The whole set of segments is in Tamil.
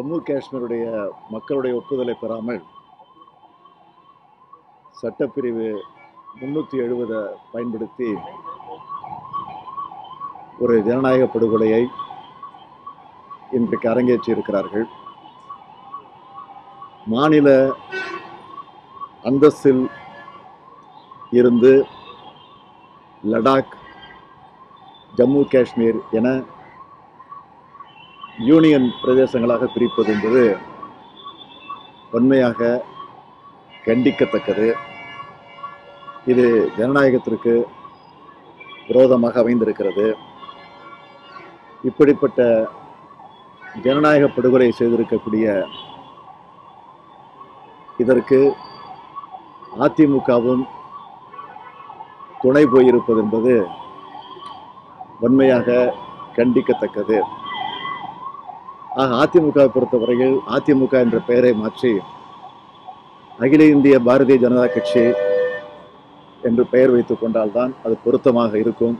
ஜம்மு காஷ்மீருடைய மக்களுடைய ஒப்புதலை பெறாமல் சட்டப்பிரிவு முன்னூற்றி எழுபதை பயன்படுத்தி ஒரு ஜனநாயக படுகொலையை இன்றைக்கு அரங்கேற்றி இருக்கிறார்கள் மாநில அந்தஸ்தில் இருந்து லடாக் ஜம்மு காஷ்மீர் என யூனியன் பிரதேசங்களாக பிரிப்பது என்பது உண்மையாக கண்டிக்கத்தக்கது இது ஜனநாயகத்திற்கு விரோதமாக அமைந்திருக்கிறது இப்படிப்பட்ட ஜனநாயக படுகொலை செய்திருக்கக்கூடிய இதற்கு அதிமுகவும் துணை போயிருப்பது என்பது உண்மையாக கண்டிக்கத்தக்கது ஆக அதிமுகவை பொறுத்தவரையில் அதிமுக என்ற பெயரை மாற்றி அகில இந்திய பாரதிய ஜனதா கட்சி என்று பெயர் வைத்துக் கொண்டால்தான் அது பொருத்தமாக இருக்கும்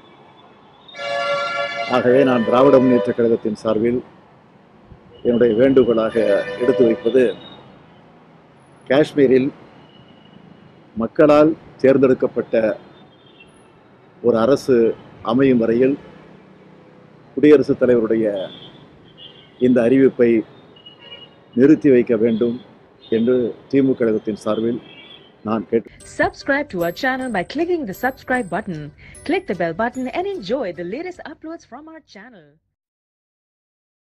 ஆகவே நான் திராவிட முன்னேற்ற கழகத்தின் சார்பில் என்னுடைய வேண்டுகோளாக எடுத்து வைப்பது காஷ்மீரில் மக்களால் தேர்ந்தெடுக்கப்பட்ட ஒரு அரசு அமையும் வரையில் குடியரசுத் தலைவருடைய இந்த அறிவிப்பை நிறுத்தி வைக்க வேண்டும் என்று திமுக கழகத்தின் சார்பில் நான் கேட்டு Subscribe to our channel by clicking the subscribe button. Click the bell button and enjoy the latest uploads from our channel.